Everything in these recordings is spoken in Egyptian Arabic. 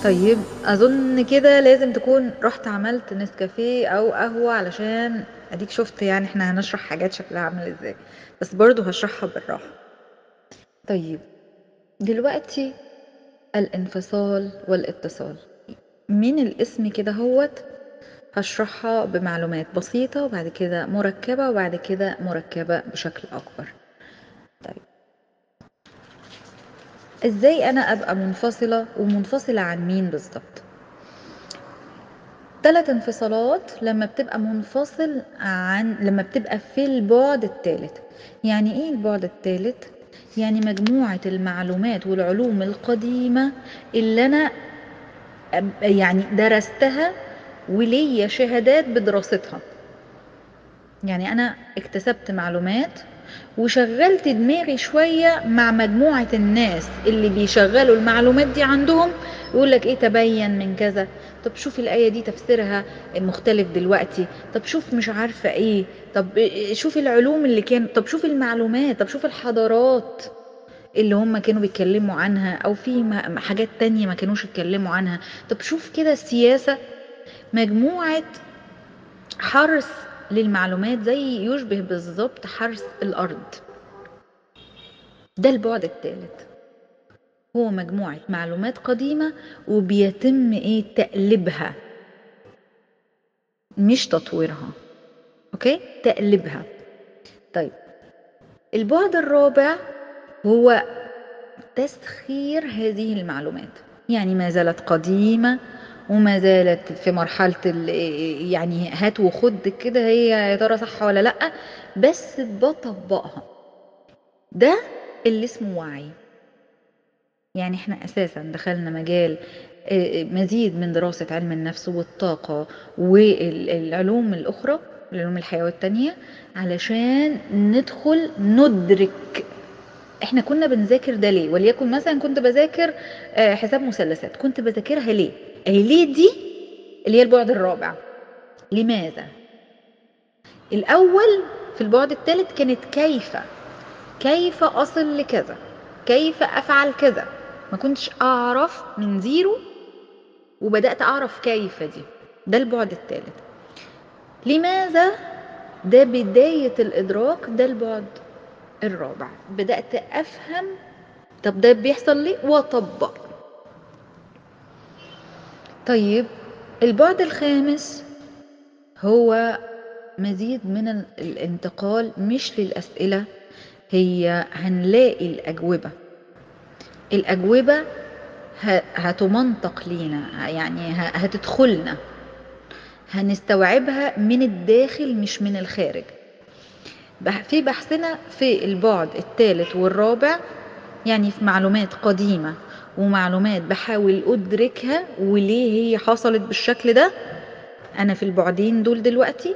طيب أظن كده لازم تكون رحت عملت نسكافيه أو قهوة علشان أديك شفت يعني احنا هنشرح حاجات شكلها عامل ازاي بس برضو هشرحها بالراحة طيب دلوقتي الانفصال والاتصال من الاسم كده هوت هشرحها بمعلومات بسيطة وبعد كده مركبة وبعد كده مركبة بشكل أكبر طيب ازاي انا ابقى منفصلة ومنفصلة عن مين بالظبط ثلاث انفصالات لما بتبقى منفصل عن لما بتبقى في البعد الثالث يعني ايه البعد الثالث يعني مجموعة المعلومات والعلوم القديمة اللي انا يعني درستها وليا شهادات بدراستها يعني انا اكتسبت معلومات وشغلت دماغي شوية مع مجموعة الناس اللي بيشغلوا المعلومات دي عندهم يقول لك ايه تبين من كذا طب شوف الآية دي تفسيرها مختلف دلوقتي طب شوف مش عارفة ايه طب شوف العلوم اللي كان طب شوف المعلومات طب شوف الحضارات اللي هم كانوا بيتكلموا عنها او في حاجات تانية ما كانوش يتكلموا عنها طب شوف كده السياسة مجموعة حرص للمعلومات زي يشبه بالظبط حرث الأرض ده البعد الثالث هو مجموعة معلومات قديمة وبيتم ايه تقليبها مش تطويرها اوكي تقليبها طيب البعد الرابع هو تسخير هذه المعلومات يعني ما زالت قديمة وما زالت في مرحلة يعني هات وخد كده هي يا ترى صح ولا لأ بس بطبقها ده اللي اسمه وعي يعني احنا اساسا دخلنا مجال مزيد من دراسة علم النفس والطاقة والعلوم الأخرى العلوم الحيوية التانية علشان ندخل ندرك احنا كنا بنذاكر ده ليه وليكن مثلا كنت بذاكر حساب مثلثات كنت بذاكرها ليه اهي ليه دي اللي هي البعد الرابع لماذا الاول في البعد الثالث كانت كيف كيف اصل لكذا كيف افعل كذا ما كنتش اعرف من زيرو وبدات اعرف كيف دي ده البعد الثالث لماذا ده بدايه الادراك ده البعد الرابع بدات افهم طب ده بيحصل ليه واطبق طيب البعد الخامس هو مزيد من الانتقال مش للأسئلة هي هنلاقي الأجوبة الأجوبة هتمنطق لينا يعني هتدخلنا هنستوعبها من الداخل مش من الخارج في بحثنا في البعد الثالث والرابع يعني في معلومات قديمة ومعلومات بحاول أدركها وليه هي حصلت بالشكل ده أنا في البعدين دول دلوقتي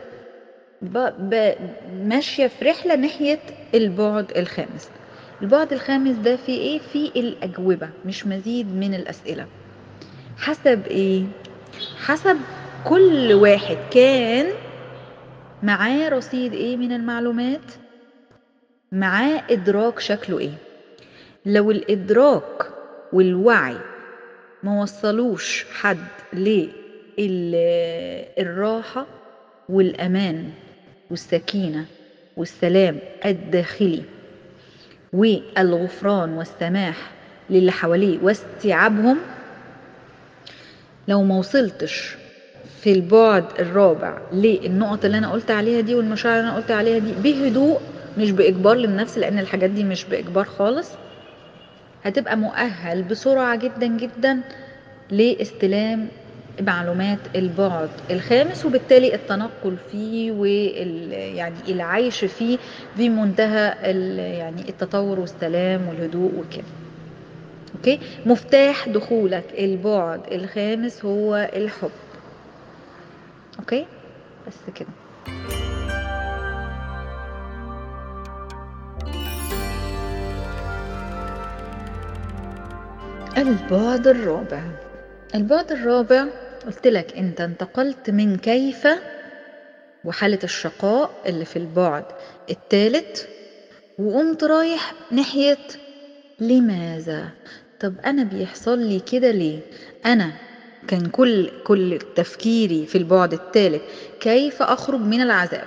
ماشية في رحلة ناحية البعد الخامس البعد الخامس ده في ايه في الأجوبة مش مزيد من الأسئلة حسب ايه حسب كل واحد كان معاه رصيد ايه من المعلومات معاه إدراك شكله ايه لو الإدراك والوعي ما وصلوش حد للراحة والأمان والسكينة والسلام الداخلي والغفران والسماح للي حواليه واستيعابهم لو ما وصلتش في البعد الرابع للنقط اللي انا قلت عليها دي والمشاعر اللي انا قلت عليها دي بهدوء مش باجبار للنفس لان الحاجات دي مش باجبار خالص هتبقى مؤهل بسرعة جدا جدا لاستلام معلومات البعد الخامس وبالتالي التنقل فيه وال يعني العيش فيه بمنتهى يعني التطور والسلام والهدوء وكده اوكي مفتاح دخولك البعد الخامس هو الحب اوكي بس كده البعد الرابع البعد الرابع قلت لك انت انتقلت من كيف وحالة الشقاء اللي في البعد الثالث وقمت رايح ناحية لماذا طب انا بيحصل لي كده ليه انا كان كل كل تفكيري في البعد الثالث كيف اخرج من العذاب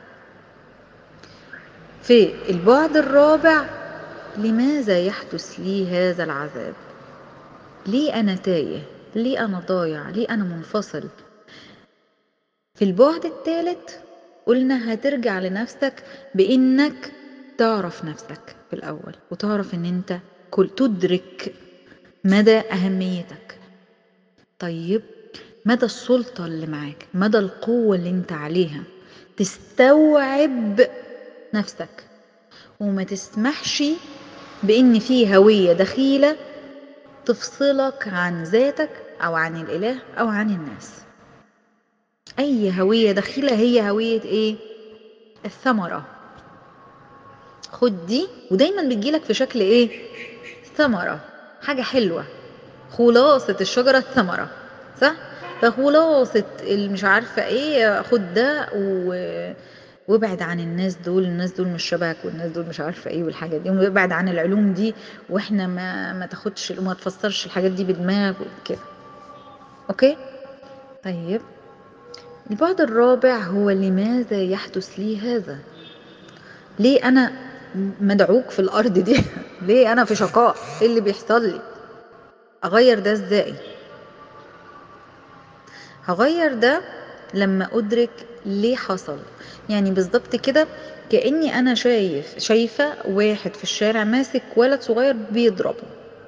في البعد الرابع لماذا يحدث لي هذا العذاب ليه انا تايه ليه انا ضايع ليه انا منفصل في البعد الثالث قلنا هترجع لنفسك بانك تعرف نفسك في الاول وتعرف ان انت كل تدرك مدى اهميتك طيب مدى السلطة اللي معاك مدى القوة اللي انت عليها تستوعب نفسك وما تسمحش بان في هوية دخيلة تفصلك عن ذاتك او عن الاله او عن الناس اي هوية دخيلة هي هوية ايه الثمرة خد دي ودايما بتجيلك في شكل ايه ثمرة حاجة حلوة خلاصة الشجرة الثمرة صح فخلاصة مش عارفة ايه خد ده و... وابعد عن الناس دول الناس دول مش شبهك والناس دول مش عارفه ايه والحاجات دي وابعد عن العلوم دي واحنا ما ما تاخدش وما تفسرش الحاجات دي بدماغك وكده اوكي طيب البعد الرابع هو لماذا يحدث لي هذا ليه انا مدعوك في الارض دي ليه انا في شقاء ايه اللي بيحصل لي اغير ده ازاي هغير ده لما ادرك ليه حصل يعني بالظبط كده كاني انا شايف شايفه واحد في الشارع ماسك ولد صغير بيضربه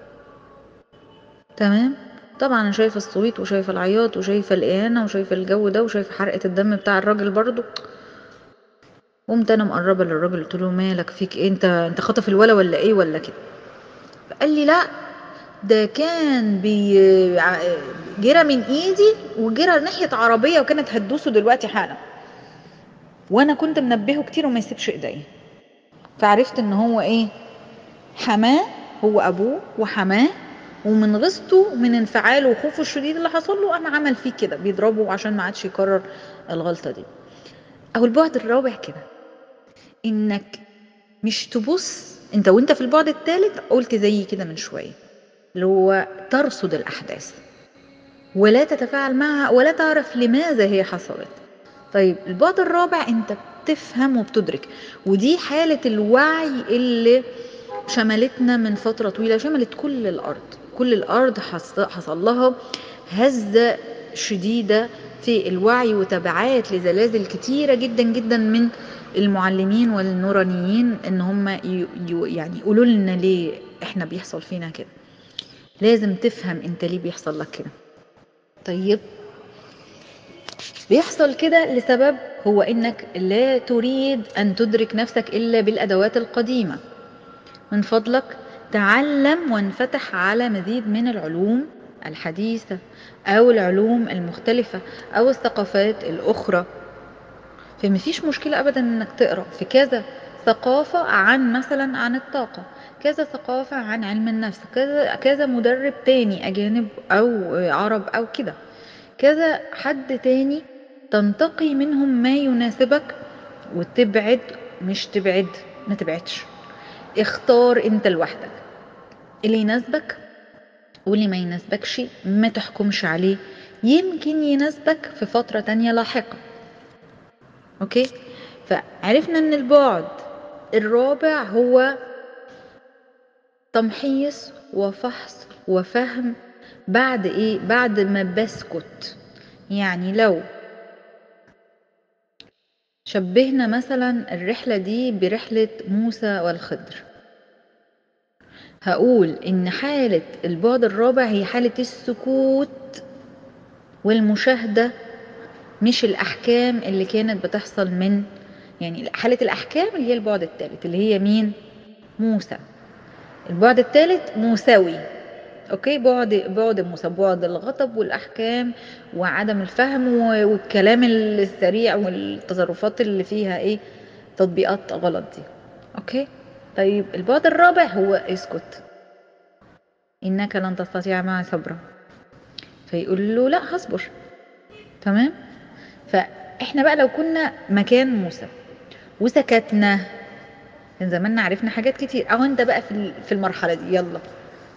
تمام طبعا انا شايفه الصويت وشايفه العياط وشايفه الاهانه وشايفه الجو ده وشايفه حرقه الدم بتاع الراجل برضو قمت انا مقربه للراجل قلت له مالك فيك إيه؟ انت انت خاطف الولا ولا ايه ولا كده فقال لي لا ده كان بي جرى من ايدي وجرى ناحيه عربيه وكانت هتدوسه دلوقتي حالا وانا كنت منبهه كتير وما يسيبش ايديا فعرفت ان هو ايه حماه هو ابوه وحماه ومن غصته من انفعاله وخوفه الشديد اللي حصل له قام عمل فيه كده بيضربه عشان ما عادش يكرر الغلطه دي او البعد الرابع كده انك مش تبص انت وانت في البعد الثالث قلت زي كده من شويه اللي هو ترصد الاحداث ولا تتفاعل معها ولا تعرف لماذا هي حصلت طيب البعد الرابع انت بتفهم وبتدرك ودي حالة الوعي اللي شملتنا من فترة طويلة شملت كل الأرض كل الأرض حصل لها هزة شديدة في الوعي وتبعات لزلازل كتيرة جدا جدا من المعلمين والنورانيين ان هم يعني يقولوا لنا ليه احنا بيحصل فينا كده لازم تفهم انت ليه بيحصل لك كده طيب بيحصل كده لسبب هو انك لا تريد ان تدرك نفسك الا بالادوات القديمه من فضلك تعلم وانفتح على مزيد من العلوم الحديثه او العلوم المختلفه او الثقافات الاخرى فما فيش مشكله ابدا انك تقرا في كذا ثقافه عن مثلا عن الطاقه كذا ثقافه عن علم النفس كذا كذا مدرب تاني اجانب او عرب او كده كذا حد تاني تنتقي منهم ما يناسبك وتبعد مش تبعد ما تبعدش اختار انت لوحدك اللي يناسبك واللي ما يناسبكش ما تحكمش عليه يمكن يناسبك في فترة تانية لاحقة اوكي فعرفنا ان البعد الرابع هو تمحيص وفحص وفهم بعد ايه بعد ما بسكت يعني لو شبهنا مثلا الرحلة دي برحلة موسى والخضر هقول ان حالة البعد الرابع هي حالة السكوت والمشاهدة مش الاحكام اللي كانت بتحصل من يعني حالة الاحكام اللي هي البعد الثالث اللي هي مين موسى البعد الثالث موسوي اوكي بعد بعد موسى بعد الغضب والاحكام وعدم الفهم والكلام السريع والتصرفات اللي فيها ايه تطبيقات غلط دي اوكي طيب البعد الرابع هو اسكت انك لن تستطيع معي صبرا فيقول له لا هصبر تمام فاحنا بقى لو كنا مكان موسى وسكتنا كان زماننا عرفنا حاجات كتير او انت بقى في في المرحله دي يلا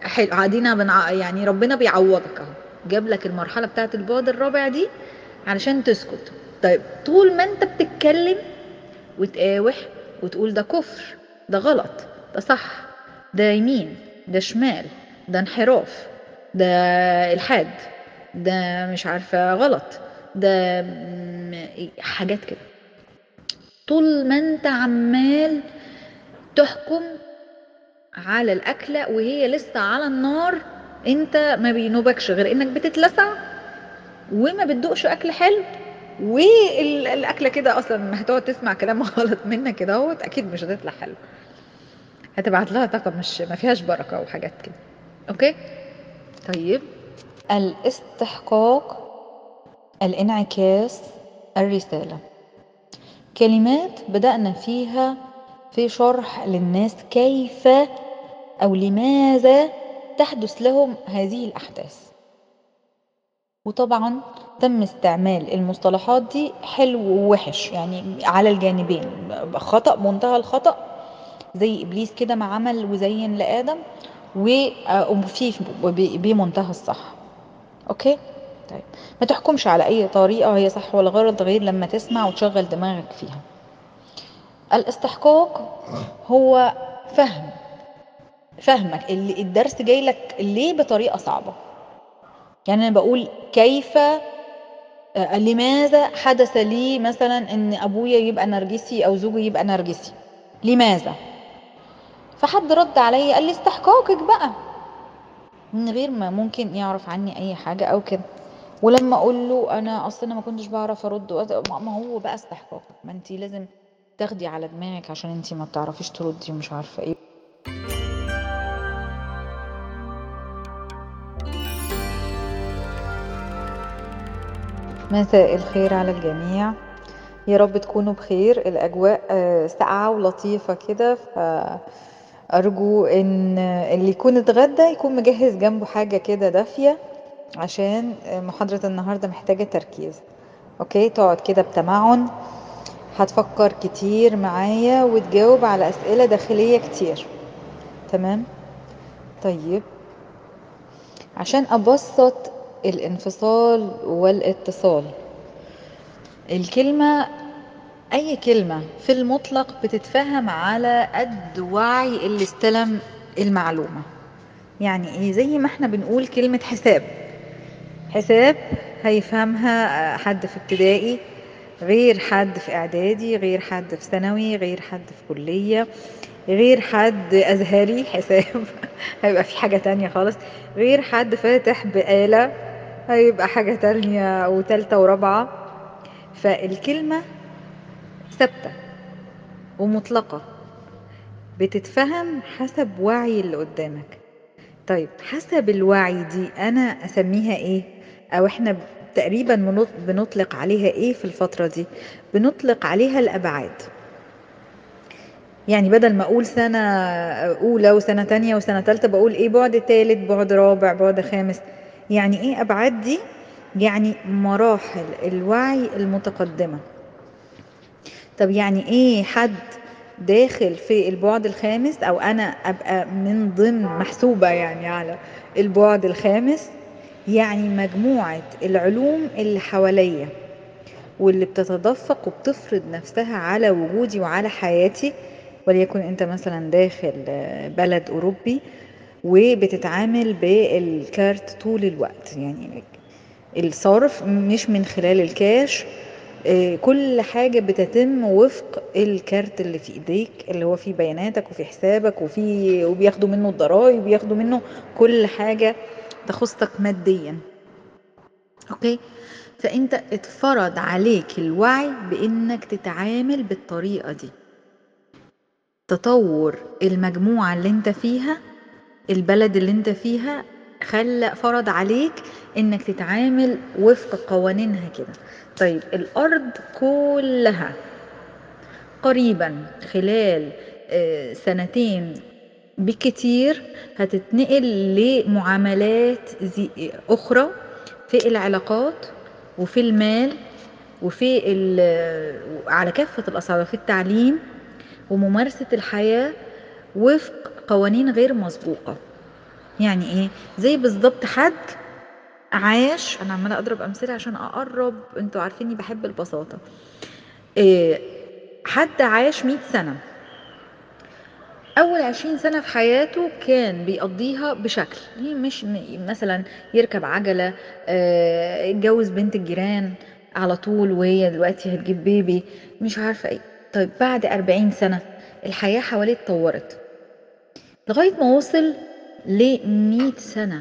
حلو قاعدين بنع... يعني ربنا بيعوضك اهو جاب لك المرحله بتاعت البعد الرابع دي علشان تسكت طيب طول ما انت بتتكلم وتقاوح وتقول ده كفر ده غلط ده صح ده يمين ده شمال ده انحراف ده الحاد ده مش عارفه غلط ده م- حاجات كده طول ما انت عمال تحكم على الأكلة وهي لسه على النار انت ما بينوبكش غير انك بتتلسع وما بتدوقش اكل حلو والاكله كده اصلا ما هتقعد تسمع كلام غلط منك كده اهوت اكيد مش هتطلع حلو هتبعت لها طاقه مش ما فيهاش بركه وحاجات كده اوكي طيب الاستحقاق الانعكاس الرساله كلمات بدأنا فيها في شرح للناس كيف أو لماذا تحدث لهم هذه الأحداث وطبعا تم استعمال المصطلحات دي حلو ووحش يعني على الجانبين خطأ منتهى الخطأ زي إبليس كده ما عمل وزين لآدم وفي بمنتهى الصح أوكي طيب ما تحكمش على أي طريقة هي صح ولا غلط غير لما تسمع وتشغل دماغك فيها الاستحقاق هو فهم فهمك اللي الدرس جاي لك ليه بطريقة صعبة يعني أنا بقول كيف آه، لماذا حدث لي مثلا ان ابويا يبقى نرجسي او زوجي يبقى نرجسي لماذا فحد رد عليا قال لي استحقاقك بقى من غير ما ممكن يعرف عني اي حاجه او كده ولما اقول له انا اصلا ما كنتش بعرف ارد وأت- ما ما هو بقى استحقاقك ما انت لازم تاخدي على دماغك عشان انت ما بتعرفيش تردي ومش عارفه ايه مساء الخير على الجميع يا رب تكونوا بخير الأجواء آه، ساقعة ولطيفة كده فأرجو إن اللي يكون اتغدى يكون مجهز جنبه حاجة كده دافية عشان آه، محاضرة النهاردة محتاجة تركيز أوكي تقعد كده بتمعن هتفكر كتير معايا وتجاوب على أسئلة داخلية كتير تمام طيب عشان أبسط الانفصال والاتصال الكلمة أي كلمة في المطلق بتتفهم على قد وعي اللي استلم المعلومة يعني إيه زي ما احنا بنقول كلمة حساب حساب هيفهمها حد في ابتدائي غير حد في إعدادي غير حد في ثانوي غير حد في كلية غير حد أزهري حساب هيبقى في حاجة تانية خالص غير حد فاتح بآلة هيبقى حاجة تانية وتالتة ورابعة فالكلمة ثابتة ومطلقة بتتفهم حسب وعي اللي قدامك طيب حسب الوعي دي أنا أسميها إيه أو إحنا تقريبا بنط- بنطلق عليها إيه في الفترة دي بنطلق عليها الأبعاد يعني بدل ما اقول سنة اولى وسنة تانية وسنة تالتة بقول ايه بعد تالت بعد رابع بعد خامس يعني ايه ابعاد دي يعني مراحل الوعي المتقدمة طب يعني ايه حد داخل في البعد الخامس او انا ابقى من ضمن محسوبة يعني على البعد الخامس يعني مجموعة العلوم اللي حواليا واللي بتتدفق وبتفرض نفسها على وجودي وعلى حياتي وليكن انت مثلا داخل آه، بلد اوروبي وبتتعامل بالكارت طول الوقت يعني الصرف مش من خلال الكاش آه، كل حاجة بتتم وفق الكارت اللي في ايديك اللي هو فيه بياناتك وفي حسابك وفي وبياخدوا منه الضرايب وبياخدوا منه كل حاجة تخصك ماديا اوكي فانت اتفرض عليك الوعي بانك تتعامل بالطريقة دي تطور المجموعة اللي انت فيها البلد اللي انت فيها خلى فرض عليك انك تتعامل وفق قوانينها كده طيب الارض كلها قريبا خلال آه، سنتين بكتير هتتنقل لمعاملات زي- اخرى في العلاقات وفي المال وفي ال- على كافة الأصعدة وفي التعليم وممارسة الحياة وفق قوانين غير مسبوقة يعني ايه زي بالظبط حد عاش انا عماله اضرب امثله عشان اقرب انتوا عارفيني بحب البساطه إيه حد عاش 100 سنه اول 20 سنه في حياته كان بيقضيها بشكل هي مش م- مثلا يركب عجله آه، يتجوز بنت الجيران على طول وهي دلوقتي هتجيب بيبي مش عارفه ايه طيب بعد 40 سنه الحياه حواليه اتطورت لغايه ما وصل ل 100 سنه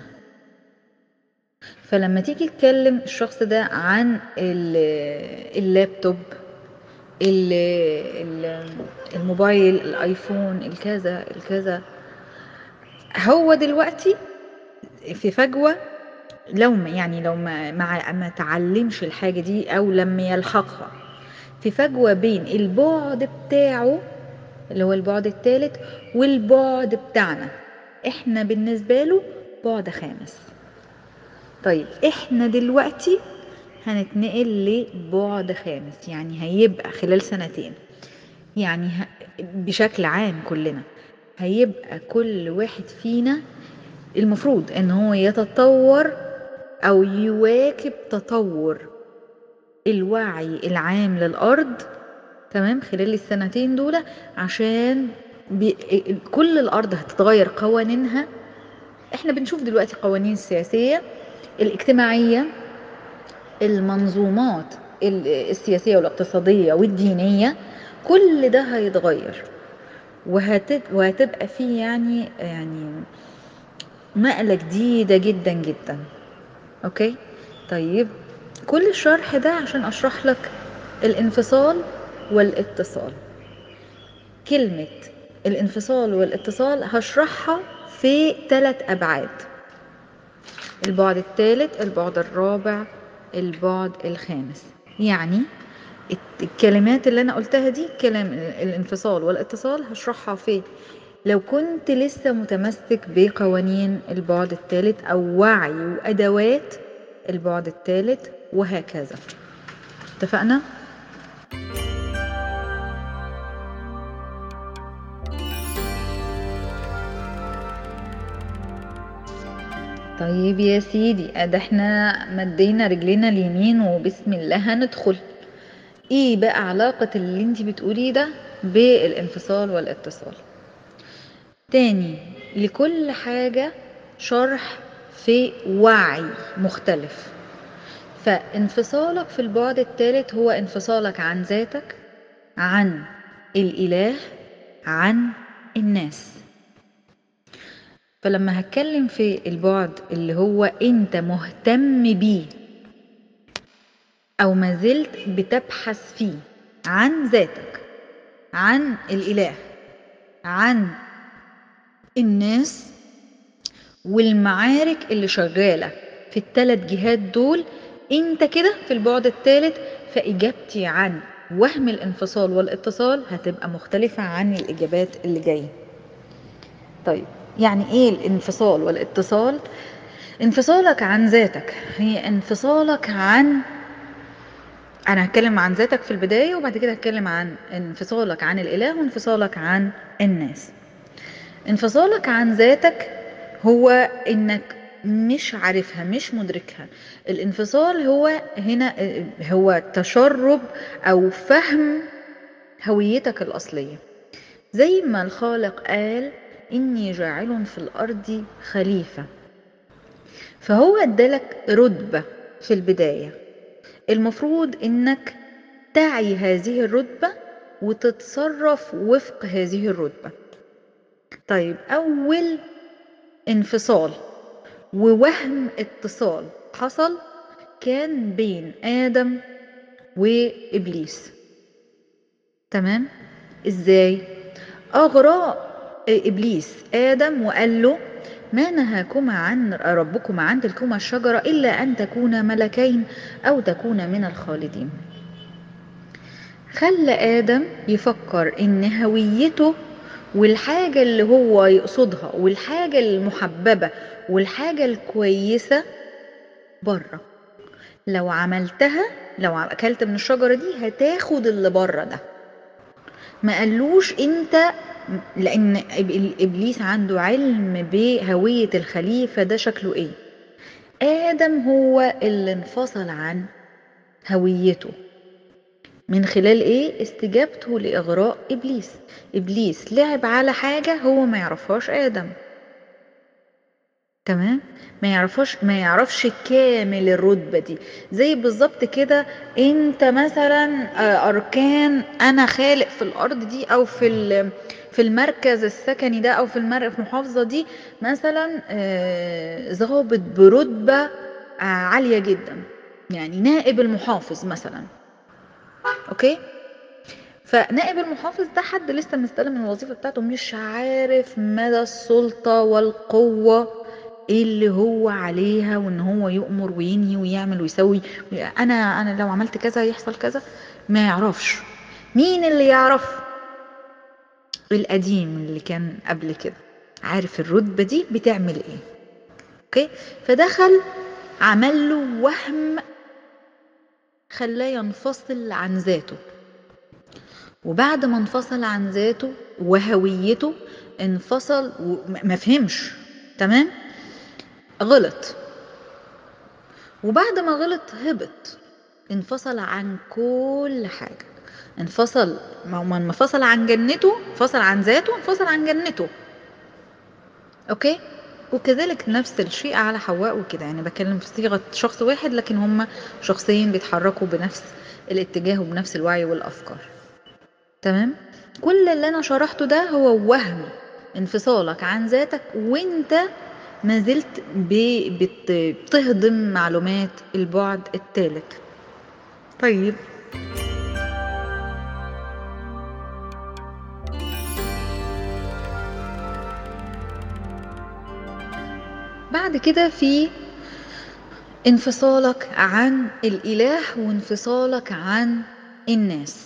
فلما تيجي تكلم الشخص ده عن ال- اللابتوب ال- ال- الموبايل الايفون الكذا الكذا هو دلوقتي في فجوة لو ما يعني لو ما ما ما تعلمش الحاجة دي او لم يلحقها في فجوة بين البعد بتاعه اللي هو البعد الثالث والبعد بتاعنا احنا بالنسبة له بعد خامس طيب احنا دلوقتي هنتنقل لبعد خامس يعني هيبقى خلال سنتين يعني ه... بشكل عام كلنا هيبقى كل واحد فينا المفروض ان هو يتطور او يواكب تطور الوعي العام للارض تمام خلال السنتين دول عشان بي... كل الارض هتتغير قوانينها احنا بنشوف دلوقتي قوانين السياسية الاجتماعية المنظومات ال- السياسية والاقتصادية والدينية كل ده هيتغير وهت... وهتبقى فيه يعني يعني نقلة جديدة جدا جدا اوكي طيب كل الشرح ده عشان اشرح لك الانفصال والاتصال كلمة الانفصال والاتصال هشرحها في ثلاث ابعاد البعد الثالث البعد الرابع البعد الخامس يعني الت- الكلمات اللي انا قلتها دي كلام الانفصال والاتصال هشرحها في لو كنت لسه متمسك بقوانين البعد الثالث او وعي وادوات البعد الثالث وهكذا اتفقنا طيب يا سيدي ادي احنا مدينا رجلينا اليمين وبسم الله هندخل ايه بقى علاقة اللي انت بتقوليه ده بالانفصال والاتصال تاني لكل حاجة شرح في وعي مختلف فانفصالك في البعد الثالث هو انفصالك عن ذاتك عن الإله عن الناس فلما هتكلم في البعد اللي هو انت مهتم بيه او ما زلت بتبحث فيه عن ذاتك عن الاله عن الناس والمعارك اللي شغاله في الثلاث جهات دول انت كده في البعد الثالث فاجابتي عن وهم الانفصال والاتصال هتبقى مختلفه عن الاجابات اللي جايه طيب يعني ايه الانفصال والاتصال انفصالك عن ذاتك هي انفصالك عن انا هتكلم عن ذاتك في البداية وبعد كده هتكلم عن انفصالك عن الاله وانفصالك عن الناس انفصالك عن ذاتك هو انك مش عارفها مش مدركها الانفصال هو هنا هو تشرب او فهم هويتك الاصليه زي ما الخالق قال إني جاعل في الأرض خليفة فهو ادالك رتبة في البداية المفروض إنك تعي هذه الرتبة وتتصرف وفق هذه الرتبة طيب أول انفصال ووهم اتصال حصل كان بين آدم وإبليس تمام إزاي أغرى إبليس آدم وقال له ما نهاكما عن ربكما عن تلكما الشجرة إلا أن تكونا ملكين أو تكونا من الخالدين خلى آدم يفكر إن هويته والحاجة اللي هو يقصدها والحاجة المحببة والحاجة الكويسة بره لو عملتها لو أكلت من الشجرة دي هتاخد اللي بره ده ما قالوش انت لان إب- ابليس عنده علم بهوية الخليفة ده شكله ايه ادم هو اللي انفصل عن هويته من خلال ايه استجابته لاغراء ابليس ابليس لعب على حاجة هو ما يعرفهاش ادم تمام ما يعرفش ما يعرفش كامل الرتبه دي زي بالظبط كده انت مثلا آه، اركان انا خالق في الارض دي او في ال- في المركز السكني ده او في المر في المحافظه دي مثلا آه، ضابط برتبه آه، عاليه جدا يعني نائب المحافظ مثلا اوكي فنائب المحافظ ده حد لسه مستلم الوظيفة بتاعته مش عارف مدى السلطة والقوة اللي هو عليها وان هو يؤمر وينهي ويعمل ويسوي انا انا لو عملت كذا يحصل كذا ما يعرفش مين اللي يعرف القديم اللي كان قبل كده عارف الرتبة دي بتعمل ايه اوكي فدخل عمل له وهم خلاه ينفصل عن ذاته وبعد ما انفصل عن ذاته وهويته انفصل وما فهمش تمام غلط وبعد ما غلط هبط انفصل عن كل حاجة انفصل ما هو ما انفصل عن جنته انفصل عن ذاته انفصل عن جنته اوكي وكذلك نفس الشيء على حواء وكده يعني بكلم في صيغة شخص واحد لكن هما شخصين بيتحركوا بنفس الاتجاه وبنفس الوعي والأفكار تمام كل اللي انا شرحته ده هو وهم انفصالك عن ذاتك وانت ما زلت ب- بت- بتهضم معلومات البعد الثالث طيب بعد كده في انفصالك عن الإله وانفصالك عن الناس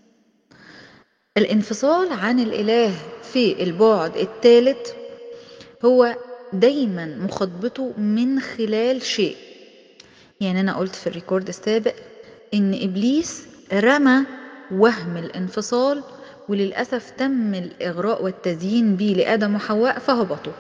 الانفصال عن الإله في البعد الثالث هو دايما مخاطبته من خلال شيء يعني أنا قلت في الريكورد السابق إن إبليس رمى وهم الانفصال وللأسف تم الإغراء والتزيين به لآدم وحواء فهبطوا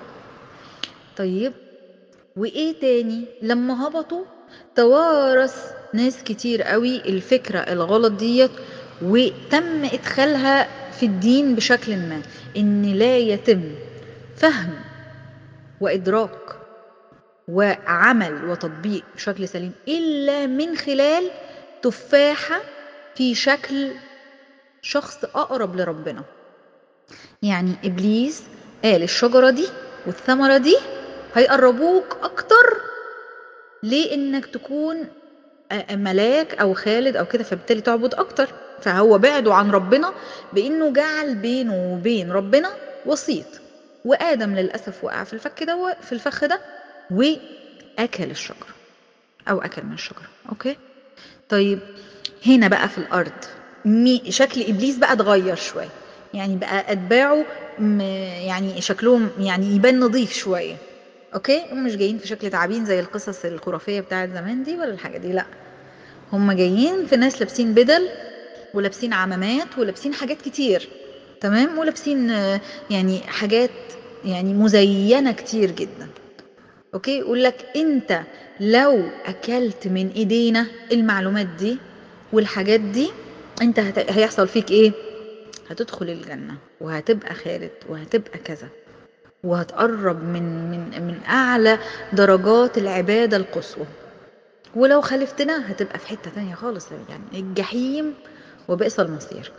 طيب وإيه تاني لما هبطوا توارث ناس كتير قوي الفكرة الغلط ديت وتم إدخالها في الدين بشكل ما إن لا يتم فهم وإدراك وعمل وتطبيق بشكل سليم إلا من خلال تفاحة في شكل شخص أقرب لربنا يعني إبليس قال الشجرة دي والثمرة دي هيقربوك أكتر لإنك تكون آه، ملاك أو خالد أو كده فبالتالي تعبد أكتر فهو بعده عن ربنا بإنه جعل بينه وبين ربنا وسيط وآدم للأسف وقع في الفك ده في الفخ ده وأكل الشجرة أو أكل من الشجرة أوكي طيب هنا بقى في الأرض مي شكل إبليس بقى اتغير شوية يعني بقى أتباعه م- يعني شكلهم يعني يبان نظيف شوية أوكي هم مش جايين في شكل تعابين زي القصص الخرافية بتاعت زمان دي ولا الحاجة دي لأ هم جايين في ناس لابسين بدل ولابسين عمامات ولابسين حاجات كتير تمام ولابسين آه، يعني حاجات يعني مزينة كتير جدا اوكي يقول لك انت لو اكلت من ايدينا المعلومات دي والحاجات دي انت هت... هيحصل فيك ايه هتدخل الجنة وهتبقى خالد وهتبقى كذا وهتقرب من من من اعلى درجات العبادة القصوى ولو خالفتنا هتبقى في حتة تانية خالص يعني الجحيم وبئس المصير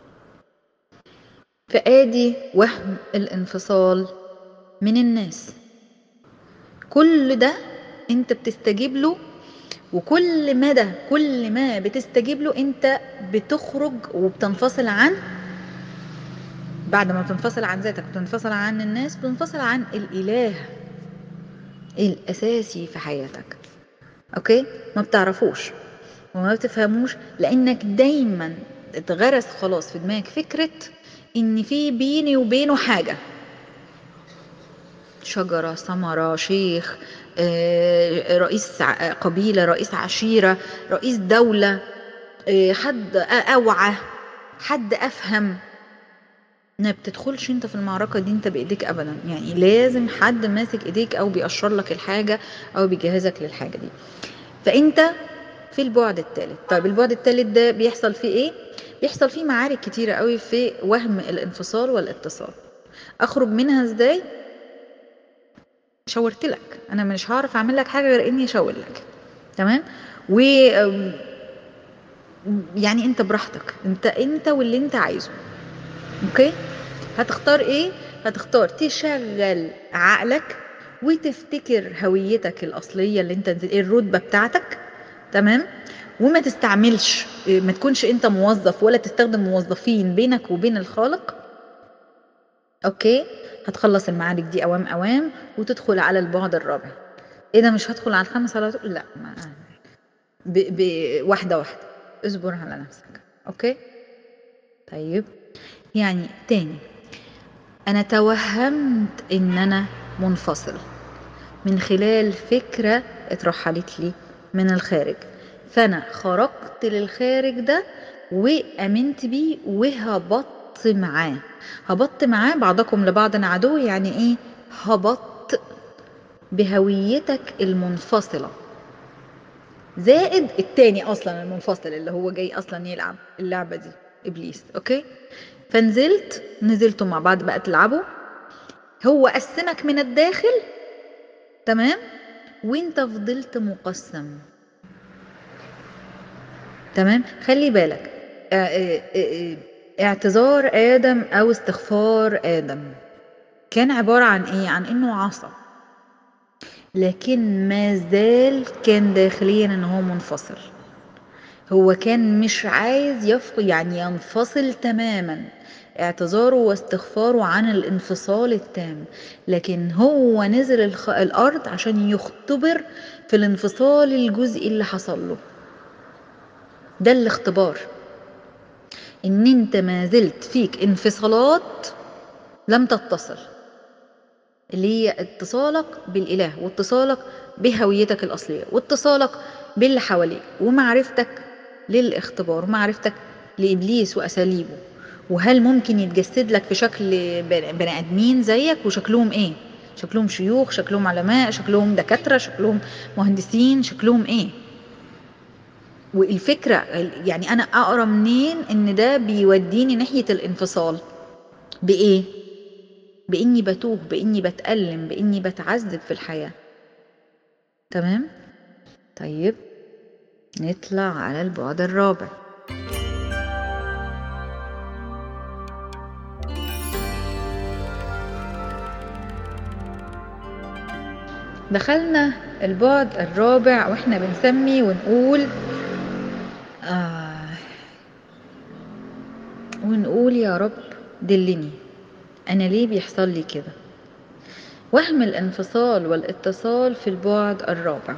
فآدي وهم الانفصال من الناس كل ده انت بتستجيب له وكل مدى كل ما بتستجيب له انت بتخرج وبتنفصل عن بعد ما بتنفصل عن ذاتك بتنفصل عن الناس بتنفصل عن الإله الأساسي في حياتك اوكي ما بتعرفوش وما بتفهموش لانك دايما اتغرس خلاص في دماغك فكرة ان في بيني وبينه حاجة شجرة ثمرة شيخ آه، رئيس ع- قبيلة رئيس عشيرة رئيس دولة آه، حد أوعى حد أفهم ما بتدخلش انت في المعركة دي انت بايديك ابدا يعني لازم حد ماسك ايديك او بيقشر لك الحاجة او بيجهزك للحاجة دي فانت في البعد الثالث طيب البعد الثالث ده بيحصل فيه ايه بيحصل فيه معارك كتيرة قوي في وهم الانفصال والاتصال اخرج منها ازاي شاورت لك انا مش هعرف اعمل لك حاجه غير اني اشاور لك تمام و يعني انت براحتك انت انت واللي انت عايزه اوكي هتختار ايه هتختار تشغل عقلك وتفتكر هويتك الاصليه اللي انت ايه الرتبه بتاعتك تمام وما تستعملش ما تكونش انت موظف ولا تستخدم موظفين بينك وبين الخالق اوكي هتخلص المعارك دي اوام اوام وتدخل على البعد الرابع ايه ده مش هدخل على الخامس على طول لا ما ب... ب... واحده واحده اصبر على نفسك اوكي طيب يعني تاني انا توهمت ان انا منفصل من خلال فكره اترحلت لي من الخارج فانا خرجت للخارج ده وامنت بيه وهبطت معاه هبطت معاه بعضكم لبعض عدو يعني ايه هبطت بهويتك المنفصلة زائد التاني اصلا المنفصل اللي هو جاي اصلا يلعب اللعبة دي ابليس اوكي فنزلت نزلتوا مع بعض بقى تلعبوا هو قسمك من الداخل تمام وانت فضلت مقسم تمام خلي بالك اعتذار آدم أو استغفار آدم كان عبارة عن إيه؟ عن إنه عصى لكن ما زال كان داخليا إن هو منفصل هو كان مش عايز يفق يعني ينفصل تماما اعتذاره واستغفاره عن الانفصال التام لكن هو نزل الخ... الأرض عشان يختبر في الانفصال الجزئي اللي حصل له ده الاختبار ان انت ما زلت فيك انفصالات لم تتصل اللي هي اتصالك بالاله واتصالك بهويتك الاصليه واتصالك باللي حواليك ومعرفتك للاختبار ومعرفتك لابليس واساليبه وهل ممكن يتجسد لك في شكل بني ادمين زيك وشكلهم ايه شكلهم شيوخ شكلهم علماء شكلهم دكاتره شكلهم مهندسين شكلهم ايه والفكرة يعني أنا أقرأ منين إن ده بيوديني ناحية الانفصال بإيه؟ بإني بتوه بإني بتألم بإني بتعذب في الحياة تمام؟ طيب نطلع على البعد الرابع دخلنا البعد الرابع واحنا بنسمي ونقول آه ونقول يا رب دلني انا ليه بيحصل لي كده وهم الانفصال والاتصال في البعد الرابع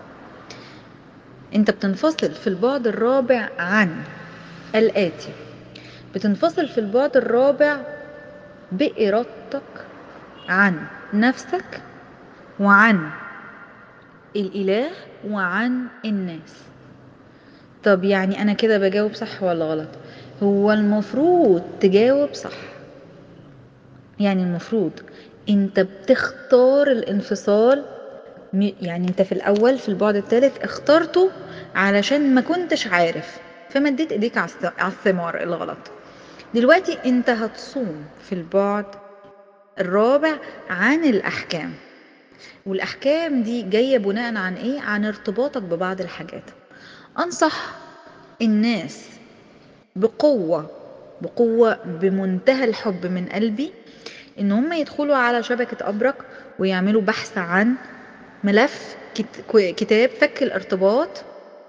انت بتنفصل في البعد الرابع عن الآتي بتنفصل في البعد الرابع بإرادتك عن نفسك وعن الإله وعن الناس طب يعني أنا كده بجاوب صح ولا غلط هو المفروض تجاوب صح يعني المفروض انت بتختار الانفصال يعني انت في الاول في البعد الثالث اخترته علشان ما كنتش عارف فمديت ايديك على الثمار الغلط دلوقتي انت هتصوم في البعد الرابع عن الاحكام والاحكام دي جايه بناء عن ايه عن ارتباطك ببعض الحاجات انصح الناس بقوه بقوه بمنتهى الحب من قلبي ان هم يدخلوا على شبكه ابرك ويعملوا بحث عن ملف كتاب فك الارتباط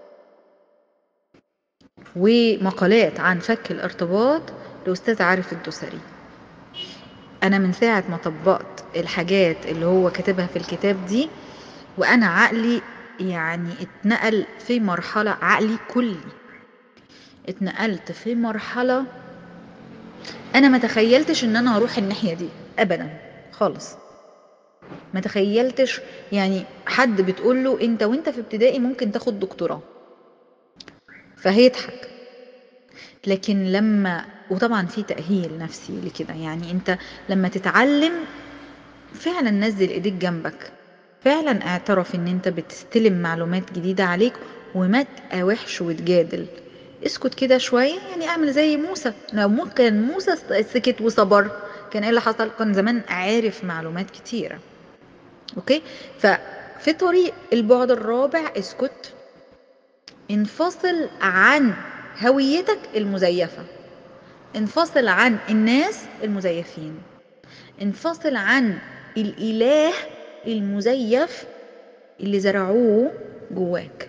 ومقالات عن فك الارتباط لاستاذ عارف الدوسري انا من ساعه ما طبقت الحاجات اللي هو كاتبها في الكتاب دي وانا عقلي يعني اتنقل في مرحله عقلي كلي اتنقلت في مرحله انا ما تخيلتش ان انا هروح الناحيه دي ابدا خالص ما تخيلتش يعني حد بتقول له انت وانت في ابتدائي ممكن تاخد دكتوراه فهيضحك لكن لما وطبعا في تأهيل نفسي لكده يعني انت لما تتعلم فعلا نزل ايديك جنبك فعلا اعترف ان انت بتستلم معلومات جديدة عليك وما تقاوحش وتجادل اسكت كده شوية يعني اعمل زي موسى لو ممكن موسى سكت وصبر كان ايه اللي حصل كان زمان عارف معلومات كتيرة اوكي ففي طريق البعد الرابع اسكت انفصل عن هويتك المزيفة انفصل عن الناس المزيفين انفصل عن الإله المزيف اللي زرعوه جواك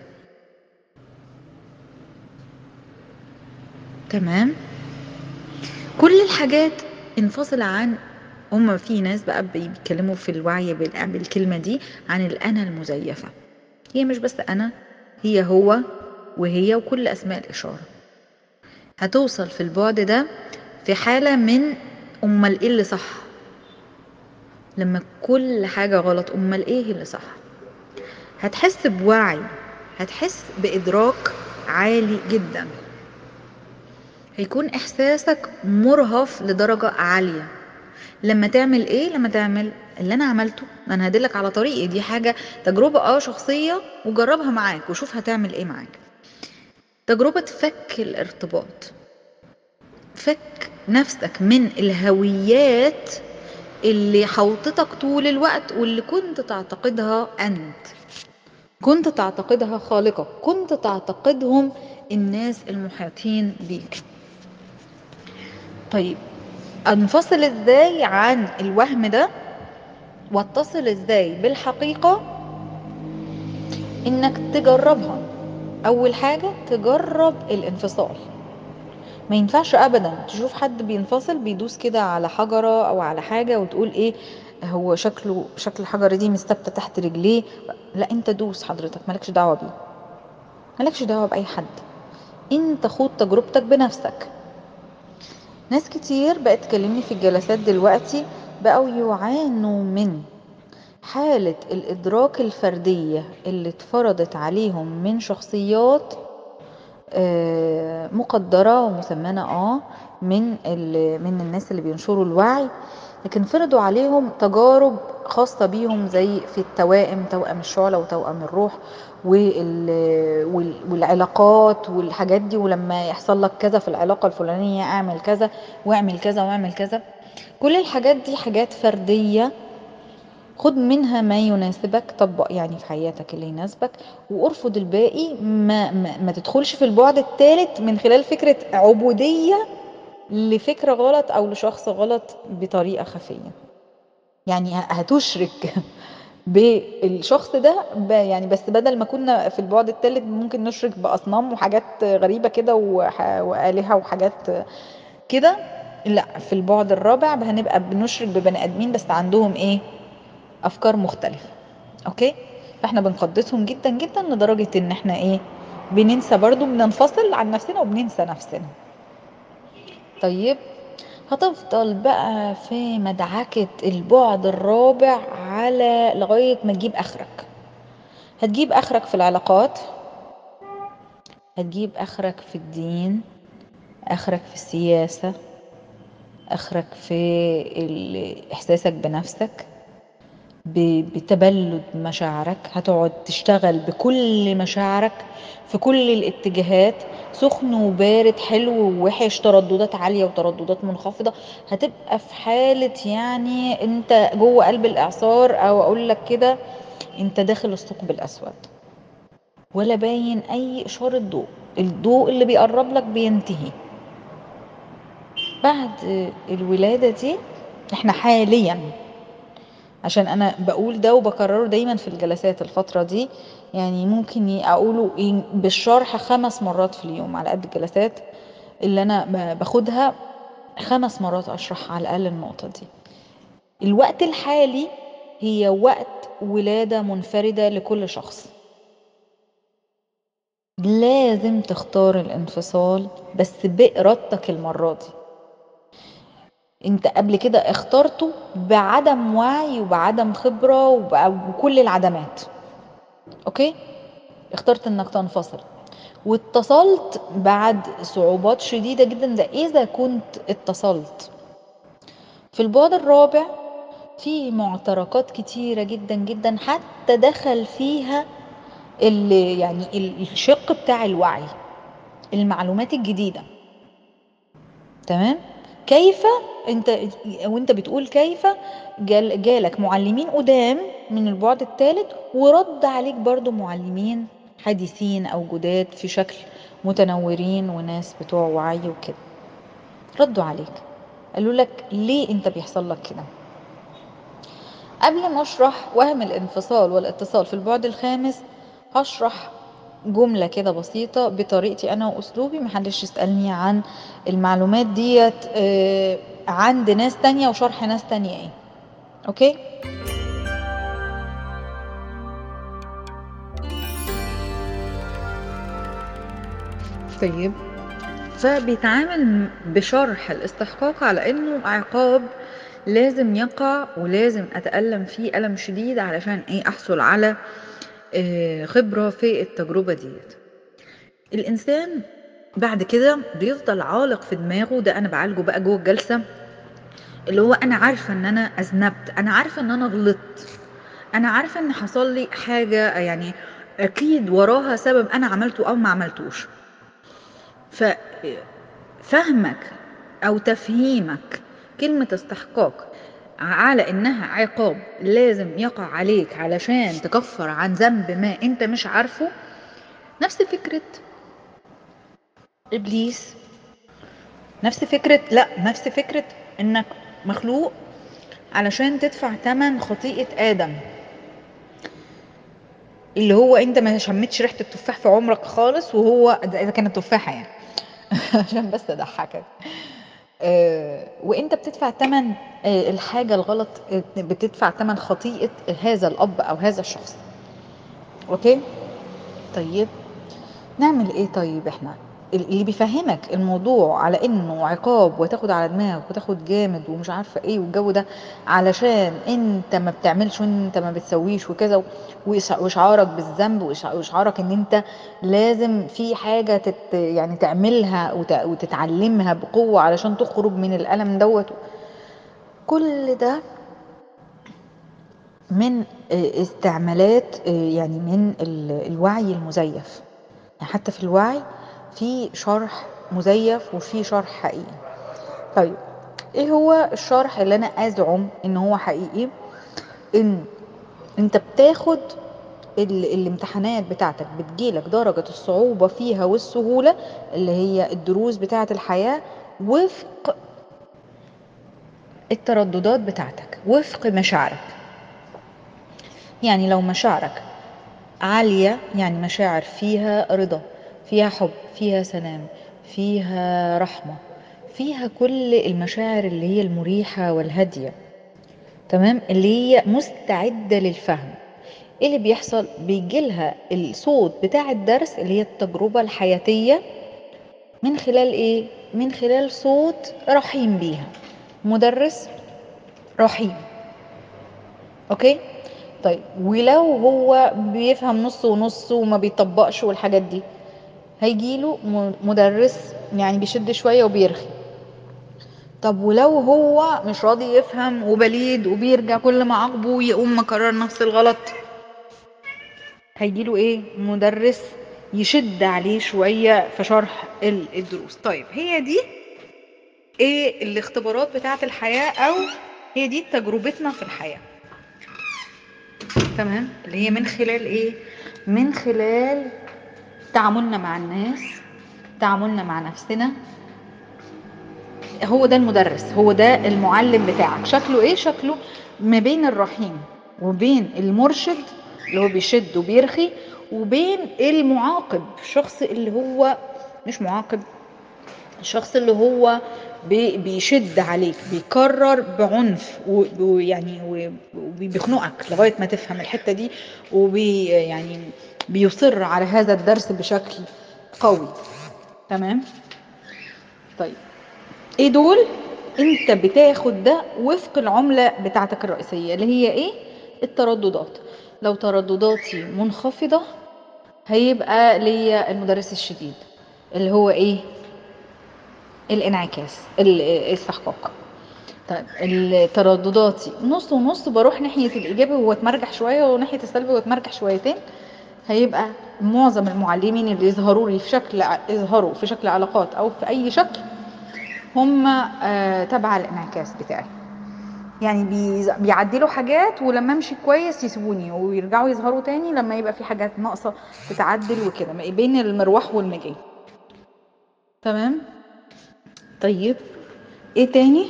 تمام كل الحاجات انفصل عن هما في ناس بقى بيتكلموا في الوعي بالكلمة دي عن الأنا المزيفة هي مش بس أنا هي هو وهي وكل أسماء الإشارة هتوصل في البعد ده في حالة من أمال إيه اللي صح لما كل حاجة غلط أمال إيه اللي صح هتحس بوعي هتحس بإدراك عالي جدا هيكون إحساسك مرهف لدرجة عالية لما تعمل إيه لما تعمل اللي أنا عملته أنا هدلك على طريقي دي حاجة تجربة اه شخصية وجربها معاك وشوف هتعمل إيه معاك تجربة فك الارتباط فك نفسك من الهويات اللي حوطتك طول الوقت واللي كنت تعتقدها أنت كنت تعتقدها خالقك كنت تعتقدهم الناس المحيطين بيك طيب انفصل ازاي عن الوهم ده واتصل ازاي بالحقيقة انك تجربها اول حاجة تجرب الانفصال ما ينفعش ابدا تشوف حد بينفصل بيدوس كده على حجرة او على حاجة وتقول ايه هو شكله شكل الحجرة دي مستبتة تحت رجليه لا انت دوس حضرتك مالكش دعوة بيه مالكش دعوة بأي حد انت خد تجربتك بنفسك ناس كتير بقت تكلمني في الجلسات دلوقتي بقوا يعانوا من حالة الإدراك الفردية اللي اتفرضت عليهم من شخصيات مقدرة ومسمنة اه من من الناس اللي بينشروا الوعي لكن فرضوا عليهم تجارب خاصة بيهم زي في التوائم توأم الشعلة وتوأم الروح والعلاقات والحاجات دي ولما يحصل لك كذا في العلاقة الفلانية اعمل كذا واعمل كذا واعمل كذا كل الحاجات دي حاجات فردية خد منها ما يناسبك طبق يعني في حياتك اللي يناسبك وارفض الباقي ما, ما, ما تدخلش في البعد الثالث من خلال فكرة عبودية لفكرة غلط او لشخص غلط بطريقة خفية يعني هتشرك بالشخص ده يعني بس بدل ما كنا في البعد الثالث ممكن نشرك باصنام وحاجات غريبه كده والهه وحاجات كده لا في البعد الرابع هنبقى بنشرك ببني ادمين بس عندهم ايه افكار مختلفه اوكي فاحنا بنقدسهم جدا جدا لدرجه ان احنا ايه بننسى برضو بننفصل عن نفسنا وبننسى نفسنا طيب هتفضل بقى في مدعكة البعد الرابع على لغاية ما تجيب آخرك هتجيب آخرك في العلاقات هتجيب آخرك في الدين آخرك في السياسة آخرك في إحساسك بنفسك بتبلد مشاعرك هتقعد تشتغل بكل مشاعرك في كل الاتجاهات سخن وبارد حلو ووحش ترددات عالية وترددات منخفضة هتبقى في حالة يعني انت جوه قلب الاعصار او اقول لك كده انت داخل الثقب الاسود ولا باين اي اشارة ضوء الضوء اللي بيقرب لك بينتهي بعد الولادة دي احنا حاليا عشان انا بقول ده وبكرره دايما في الجلسات الفترة دي يعني ممكن اقوله بالشرح خمس مرات في اليوم على قد الجلسات اللي انا باخدها خمس مرات اشرح على الاقل النقطة دي الوقت الحالي هي وقت ولادة منفردة لكل شخص لازم تختار الانفصال بس بإرادتك المرة دي انت قبل كده اخترته بعدم وعي وبعدم خبرة وكل العدمات اوكي اخترت انك تنفصل واتصلت بعد صعوبات شديدة جدا ده إذا كنت اتصلت في البعد الرابع في معتركات كتيرة جدا جدا حتى دخل فيها اللي يعني الشق بتاع الوعي المعلومات الجديدة تمام كيف انت وانت بتقول كيف جال جالك معلمين قدام من البعد الثالث ورد عليك برضو معلمين حديثين او جداد في شكل متنورين وناس بتوع وعي وكده ردوا عليك قالوا لك ليه انت بيحصل لك كده قبل ما اشرح وهم الانفصال والاتصال في البعد الخامس هشرح جملة كده بسيطة بطريقتي أنا وأسلوبي محدش يسألني عن المعلومات ديت آه، عند ناس تانية وشرح ناس تانية ايه أوكي؟ طيب فبيتعامل بشرح الاستحقاق على انه عقاب لازم يقع ولازم اتألم فيه ألم شديد علشان ايه احصل على آه، خبرة في التجربة ديت الانسان بعد كده بيفضل عالق في دماغه ده انا بعالجه بقى جوه الجلسة اللي هو انا عارفة ان انا اذنبت انا عارفة ان انا غلطت انا عارفة ان حصل لي حاجة يعني اكيد وراها سبب انا عملته او ما عملتوش ففهمك او تفهيمك كلمة استحقاق على انها عقاب لازم يقع عليك علشان تكفر عن ذنب ما انت مش عارفه نفس فكرة ابليس نفس فكرة لا نفس فكرة انك مخلوق علشان تدفع تمن خطيئة ادم اللي هو انت ما شمتش ريحة التفاح في عمرك خالص وهو اذا كانت تفاحة يعني عشان بس اضحكك آه، وانت بتدفع ثمن آه، الحاجة الغلط آه، بتدفع ثمن خطيئة هذا الأب أو هذا الشخص أوكي طيب نعمل إيه طيب إحنا اللي بيفهمك الموضوع على انه عقاب وتاخد على دماغك وتاخد جامد ومش عارفه ايه والجو ده علشان انت ما بتعملش وانت ما بتسويش وكذا واشعارك بالذنب واشعارك ان انت لازم في حاجه تت يعني تعملها وتتعلمها بقوه علشان تخرج من الالم دوت كل ده من استعمالات يعني من الوعي المزيف يعني حتى في الوعي في شرح مزيف وفي شرح حقيقي طيب ايه هو الشرح اللي انا ازعم ان هو حقيقي ان انت بتاخد الامتحانات بتاعتك بتجيلك درجة الصعوبة فيها والسهولة اللي هي الدروس بتاعة الحياة وفق الترددات بتاعتك وفق مشاعرك يعني لو مشاعرك عالية يعني مشاعر فيها رضا فيها حب فيها سلام فيها رحمة فيها كل المشاعر اللي هي المريحة والهادية تمام اللي هي مستعدة للفهم ايه اللي بيحصل بيجيلها الصوت بتاع الدرس اللي هي التجربة الحياتية من خلال ايه من خلال صوت رحيم بيها مدرس رحيم اوكي طيب ولو هو بيفهم نص ونص وما بيطبقش والحاجات دي هيجيله مدرس يعني بيشد شوية وبيرخي طب ولو هو مش راضي يفهم وبليد وبيرجع كل ما عاقبه يقوم مكرر نفس الغلط هيجيله ايه مدرس يشد عليه شوية في شرح الدروس طيب هي دي ايه الاختبارات بتاعة الحياة او هي دي تجربتنا في الحياة تمام اللي هي من خلال ايه من خلال تعاملنا مع الناس تعاملنا مع نفسنا هو ده المدرس هو ده المعلم بتاعك شكله ايه شكله ما بين الرحيم وبين المرشد اللي هو بيشد وبيرخي وبين المعاقب الشخص اللي هو مش معاقب الشخص اللي هو بيشد عليك بيكرر بعنف ويعني وبيخنقك لغايه ما تفهم الحته دي وبي يعني بيصر على هذا الدرس بشكل قوي تمام طيب ايه دول انت بتاخد ده وفق العملة بتاعتك الرئيسية اللي هي ايه الترددات لو تردداتي منخفضة هيبقى ليا المدرس الشديد اللي هو ايه الانعكاس ال- الاستحقاق طيب التردداتي نص ونص بروح ناحية الإيجابي واتمرجح شوية وناحية السلبي واتمرجح شويتين هيبقى معظم المعلمين اللي يظهروا لي في شكل ع- يظهروا في شكل علاقات أو في أي شكل هم آه، تبع الانعكاس بتاعي يعني بيز- بيعدلوا حاجات ولما امشي كويس يسيبوني ويرجعوا يظهروا تاني لما يبقى في حاجات ناقصه تتعدل وكده ما بين المروح والمجي تمام طيب ايه تاني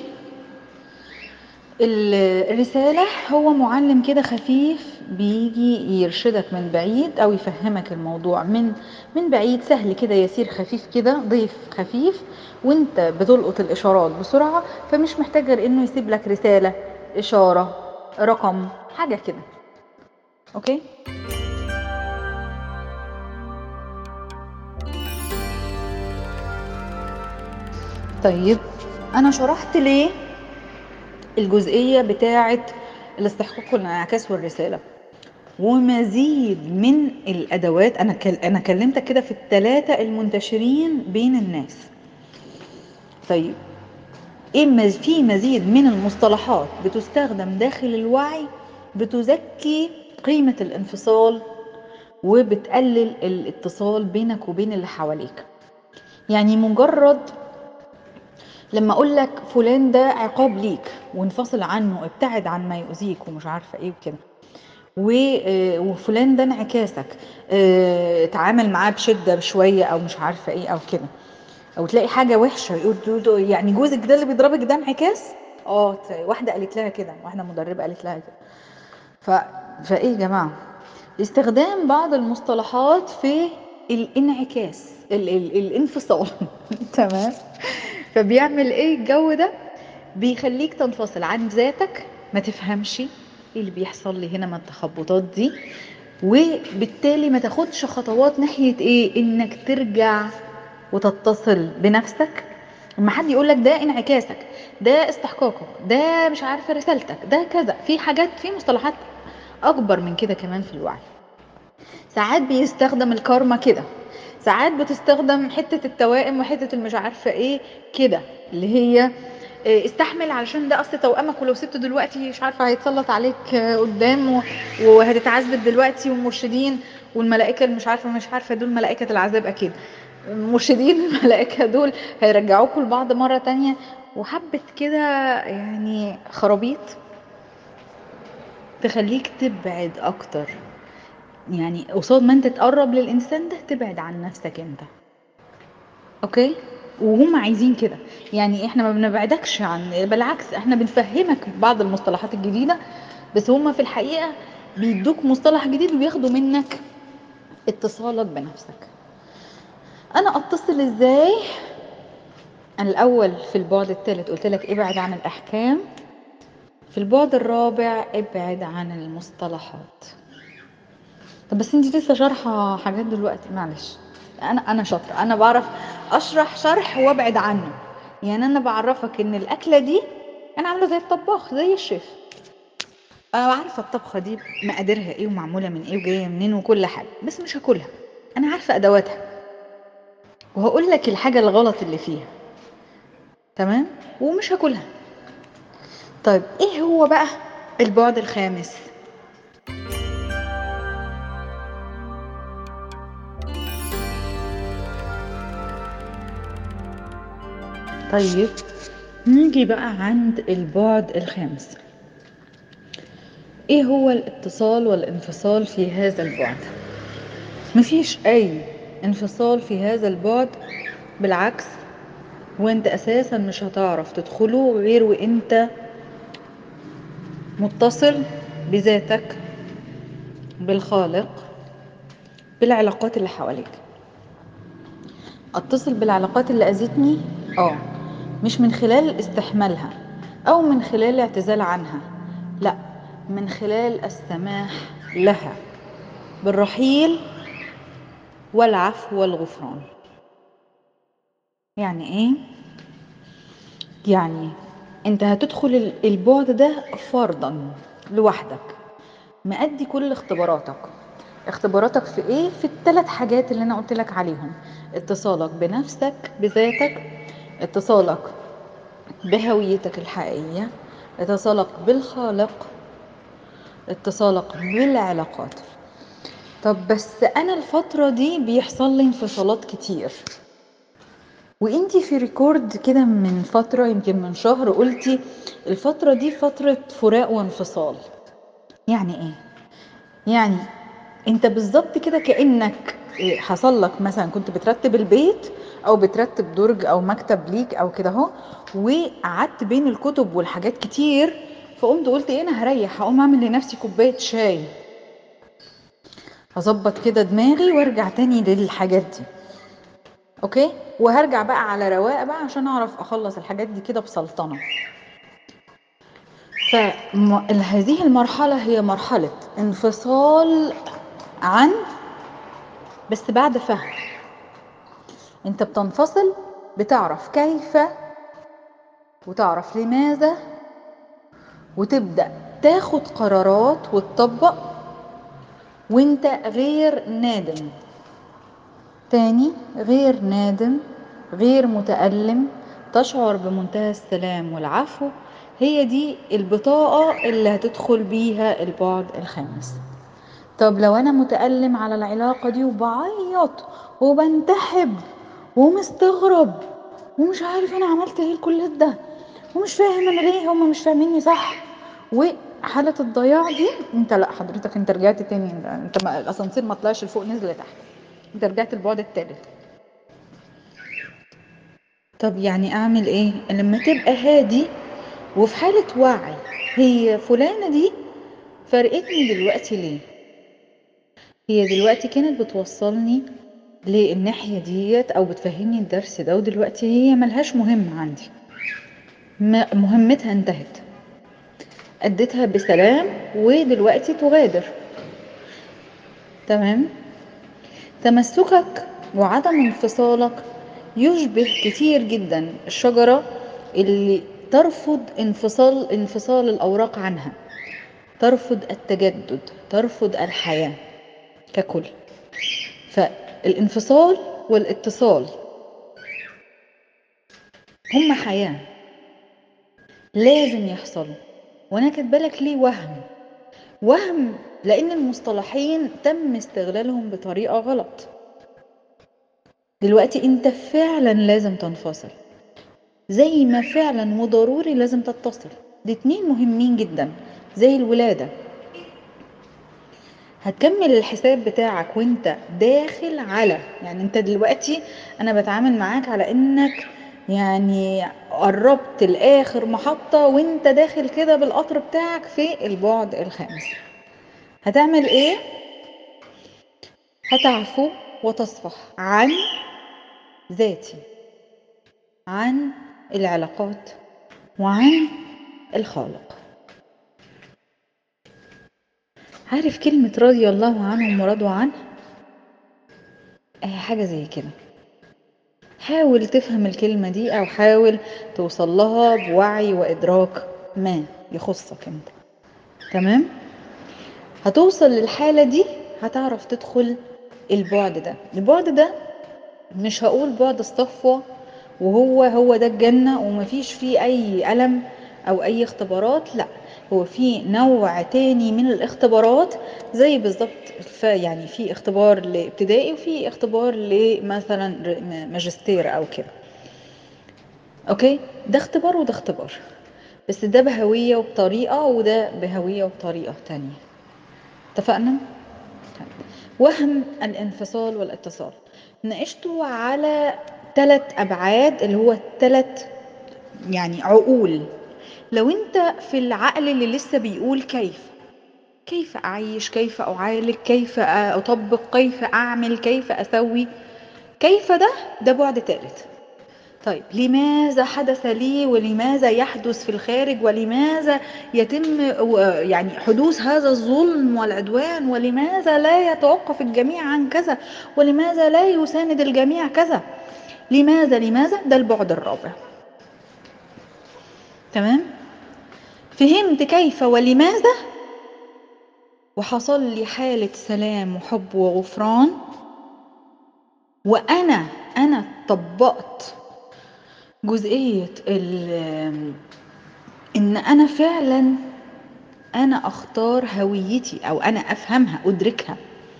ال- الرسالة هو معلم كده خفيف بيجي يرشدك من بعيد او يفهمك الموضوع من من بعيد سهل كده يسير خفيف كده ضيف خفيف وانت بتلقط الاشارات بسرعة فمش محتاج غير انه يسيب لك رسالة اشارة رقم حاجة كده اوكي طيب انا شرحت ليه الجزئية بتاعة الاستحقاق والانعكاس والرسالة ومزيد من الادوات انا كل... انا كلمتك كده في الثلاثة المنتشرين بين الناس طيب ايه مز... في مزيد من المصطلحات بتستخدم داخل الوعي بتزكي قيمة الانفصال وبتقلل الاتصال بينك وبين اللي حواليك يعني مجرد لما اقول لك فلان ده عقاب ليك وانفصل عنه ابتعد عن ما يؤذيك ومش عارفه ايه وكده و- آه، وفلان ده انعكاسك آه، اتعامل معاه بشده بشويه او مش عارفه ايه او كده او تلاقي حاجه وحشه يقول دو- دو- يعني جوزك ده اللي بيضربك ده انعكاس اه ت- واحده قالت لها كده واحده مدربه قالت لها كده ف... فايه يا جماعه استخدام بعض المصطلحات في الانعكاس ال... ال... الانفصال تمام فبيعمل ايه الجو ده بيخليك تنفصل عن ذاتك ما تفهمش ايه اللي بيحصل لي هنا من التخبطات دي وبالتالي ما تاخدش خطوات ناحية ايه انك ترجع وتتصل بنفسك لما حد يقول لك ده انعكاسك ده استحقاقك ده مش عارفه رسالتك ده كذا في حاجات في مصطلحات اكبر من كده كمان في الوعي ساعات بيستخدم الكارما كده ساعات بتستخدم حتة التوائم وحتة المش عارفة ايه كده اللي هي إيه، استحمل علشان ده اصل توأمك ولو سبته دلوقتي مش عارفة هيتسلط عليك آه، قدام و- وهتتعذب دلوقتي والمرشدين والملائكة اللي مش عارفة مش عارفة دول ملائكة العذاب اكيد المرشدين الملائكة دول هيرجعوكوا لبعض مرة تانية وحبة كده يعني خرابيط تخليك تبعد اكتر يعني قصاد ما انت تقرب للانسان ده تبعد عن نفسك انت اوكي وهم عايزين كده يعني احنا ما بنبعدكش عن بالعكس احنا بنفهمك بعض المصطلحات الجديدة بس هم في الحقيقة بيدوك مصطلح جديد وبياخدوا منك اتصالك بنفسك انا اتصل ازاي انا الاول في البعد الثالث قلت لك ابعد عن الاحكام في البعد الرابع ابعد عن المصطلحات طب بس انت لسه شارحه حاجات دلوقتي معلش انا انا شاطره انا بعرف اشرح شرح وابعد عنه يعني انا بعرفك ان الاكله دي انا عامله زي الطباخ زي الشيف انا عارفه الطبخه دي مقاديرها ايه ومعموله من ايه وجايه منين وكل حاجه بس مش هاكلها انا عارفه ادواتها وهقول لك الحاجه الغلط اللي فيها تمام ومش هاكلها طيب ايه هو بقى البعد الخامس طيب نيجي بقى عند البعد الخامس ايه هو الاتصال والانفصال في هذا البعد مفيش اي انفصال في هذا البعد بالعكس وانت اساسا مش هتعرف تدخله غير وانت متصل بذاتك بالخالق بالعلاقات اللي حواليك اتصل بالعلاقات اللي اذتني اه مش من خلال استحمالها او من خلال الاعتزال عنها لا من خلال السماح لها بالرحيل والعفو والغفران يعني ايه يعني انت هتدخل ال- البعد ده فرضا لوحدك مأدي كل اختباراتك اختباراتك في ايه في الثلاث حاجات اللي انا قلت لك عليهم اتصالك بنفسك بذاتك اتصالك بهويتك الحقيقية اتصالك بالخالق اتصالك بالعلاقات طب بس انا الفترة دي بيحصل لي انفصالات كتير وانتي في ريكورد كده من فترة يمكن من شهر قلتي الفترة دي فترة فراق وانفصال يعني ايه يعني انت بالظبط كده كانك حصل لك مثلا كنت بترتب البيت او بترتب درج او مكتب ليك او كده اهو وقعدت بين الكتب والحاجات كتير فقمت قلت ايه انا هريح هقوم اعمل لنفسي كوبايه شاي هظبط كده دماغي وارجع تاني للحاجات دي اوكي وهرجع بقى على رواق بقى عشان اعرف اخلص الحاجات دي كده بسلطنه فهذه المرحله هي مرحله انفصال عن بس بعد فهم انت بتنفصل بتعرف كيف وتعرف لماذا وتبدأ تاخد قرارات وتطبق وانت غير نادم تاني غير نادم غير متألم تشعر بمنتهى السلام والعفو هي دي البطاقة اللي هتدخل بيها البعد الخامس طب لو انا متألم على العلاقة دي وبعيط وبنتحب ومستغرب ومش عارف انا عملت ايه لكل ده ومش فاهم انا ليه هما مش فاهميني صح وحالة الضياع دي انت لا حضرتك انت رجعت تاني انت ما الاسانسير ما طلعش لفوق نزل لتحت انت رجعت البعد التالت طب يعني اعمل ايه لما تبقى هادي وفي حالة وعي هي فلانة دي فرقتني دلوقتي ليه هي دلوقتي كانت بتوصلني للناحية ديت او بتفهمني الدرس ده ودلوقتي هي ملهاش مهم عندي مهمتها انتهت اديتها بسلام ودلوقتي تغادر تمام تمسكك وعدم انفصالك يشبه كتير جدا الشجرة اللي ترفض انفصال انفصال الأوراق عنها ترفض التجدد ترفض الحياة ككل فالانفصال والاتصال هما حياة لازم يحصلوا وانا كاتبالك ليه وهم وهم لان المصطلحين تم استغلالهم بطريقة غلط دلوقتي انت فعلا لازم تنفصل زي ما فعلا وضروري لازم تتصل دي اتنين مهمين جدا زي الولادة هتكمل الحساب بتاعك وانت داخل على يعني انت دلوقتي انا بتعامل معاك على انك يعني قربت لاخر محطة وانت داخل كده بالقطر بتاعك في البعد الخامس هتعمل ايه هتعفو وتصفح عن ذاتي عن العلاقات وعن الخالق عارف كلمة رضي الله عنهم ورضوا عنه اهي حاجة زي كده حاول تفهم الكلمة دي او حاول توصل لها بوعي وادراك ما يخصك انت تمام هتوصل للحالة دي هتعرف تدخل البعد ده البعد ده مش هقول بعد الصفوة وهو هو ده الجنة ومفيش فيه اي ألم او اي اختبارات لا هو في نوع تاني من الاختبارات زي بالظبط يعني في اختبار لابتدائي وفي اختبار لمثلا ماجستير او كده اوكي ده اختبار وده اختبار بس ده بهوية وبطريقة وده بهوية وبطريقة تانية اتفقنا؟ وهم الانفصال والاتصال ناقشته على ثلاث ابعاد اللي هو ثلاث يعني عقول لو انت في العقل اللي لسه بيقول كيف كيف اعيش كيف اعالج كيف اطبق كيف اعمل كيف اسوي كيف ده ده بعد ثالث طيب لماذا حدث لي ولماذا يحدث في الخارج ولماذا يتم يعني حدوث هذا الظلم والعدوان ولماذا لا يتوقف الجميع عن كذا ولماذا لا يساند الجميع كذا لماذا لماذا ده البعد الرابع تمام فهمت كيف ولماذا وحصل لي حالة سلام وحب وغفران وأنا أنا طبقت جزئية إن أنا فعلا أنا أختار هويتي أو أنا أفهمها أدركها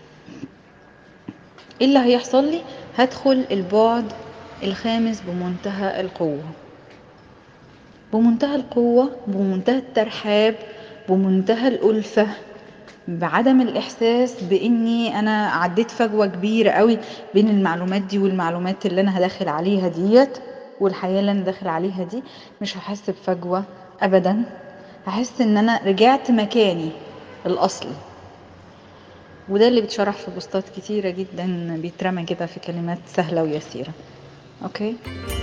إيه اللي هيحصل لي هدخل البعد الخامس بمنتهى القوة بمنتهى القوة بمنتهى الترحاب بمنتهى الألفة بعدم الإحساس بإني أنا عديت فجوة كبيرة قوي بين المعلومات دي والمعلومات اللي أنا هدخل عليها ديت والحياة اللي أنا داخل عليها دي مش هحس بفجوة أبدا هحس إن أنا رجعت مكاني الأصلي وده اللي بيتشرح في بوستات كتيرة جدا بيترمى كده في كلمات سهلة ويسيرة أوكي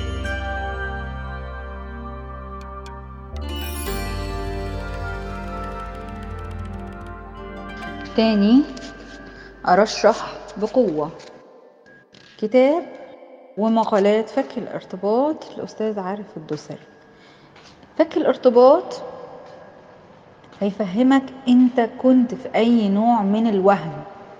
تاني أرشح بقوة كتاب ومقالات فك الارتباط الأستاذ عارف الدوسري فك الارتباط هيفهمك انت كنت في اي نوع من الوهم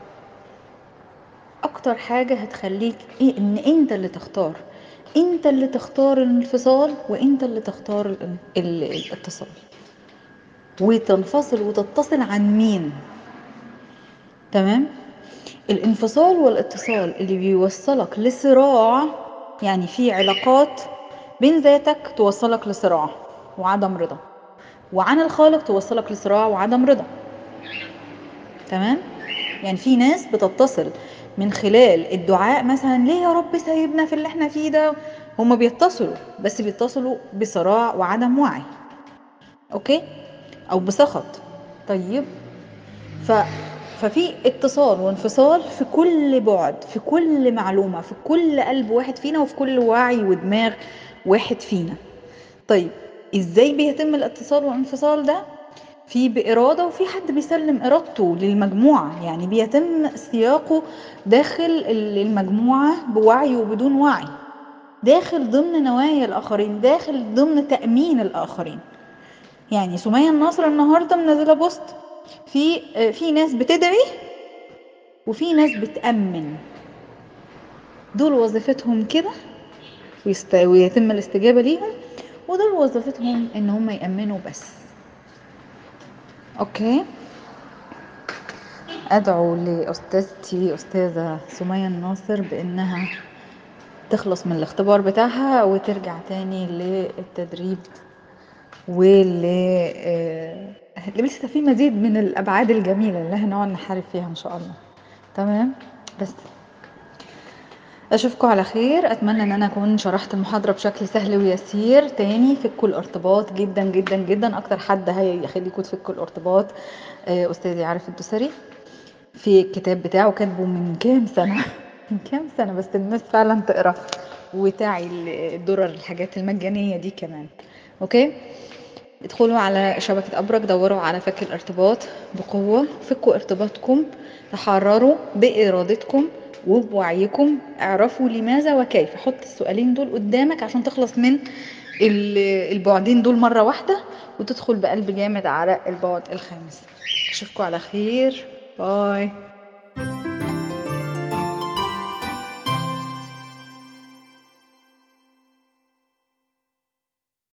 اكتر حاجة هتخليك ايه ان انت اللي تختار انت اللي تختار الانفصال وانت اللي تختار الاتصال وتنفصل وتتصل عن مين تمام الانفصال والاتصال اللي بيوصلك لصراع يعني في علاقات بين ذاتك توصلك لصراع وعدم رضا وعن الخالق توصلك لصراع وعدم رضا تمام يعني في ناس بتتصل من خلال الدعاء مثلا ليه يا رب سايبنا في اللي احنا فيه ده هما بيتصلوا بس بيتصلوا بصراع وعدم وعي اوكي او بسخط طيب ف ففي اتصال وانفصال في كل بعد في كل معلومة في كل قلب واحد فينا وفي كل وعي ودماغ واحد فينا طيب ازاي بيتم الاتصال والانفصال ده في بإرادة وفي حد بيسلم إرادته للمجموعة يعني بيتم سياقه داخل المجموعة بوعي وبدون وعي داخل ضمن نوايا الآخرين داخل ضمن تأمين الآخرين يعني سمية الناصر النهاردة منزلة بوست في في ناس بتدعي وفي ناس بتأمن دول وظيفتهم كده ويتم الاستجابة ليهم ودول وظيفتهم ان هم يأمنوا بس اوكي ادعو لاستاذتي استاذة سمية الناصر بانها تخلص من الاختبار بتاعها وترجع تاني للتدريب واللي اللي لسه في مزيد من الابعاد الجميله اللي هنقعد نحارب فيها ان شاء الله تمام بس اشوفكم على خير اتمنى ان انا اكون شرحت المحاضره بشكل سهل ويسير تاني فكوا الارتباط جدا جدا جدا اكتر حد هيخليكم تفكوا الارتباط استاذي عارف الدوسري في الكتاب بتاعه كاتبه من كام سنه من كام سنه بس الناس فعلا تقرا وتعي الدرر الحاجات المجانيه دي كمان اوكي ادخلوا على شبكة أبرك دوروا على فك الارتباط بقوة فكوا ارتباطكم تحرروا بإرادتكم وبوعيكم اعرفوا لماذا وكيف حط السؤالين دول قدامك عشان تخلص من البعدين دول مرة واحدة وتدخل بقلب جامد على البعد الخامس اشوفكم على خير باي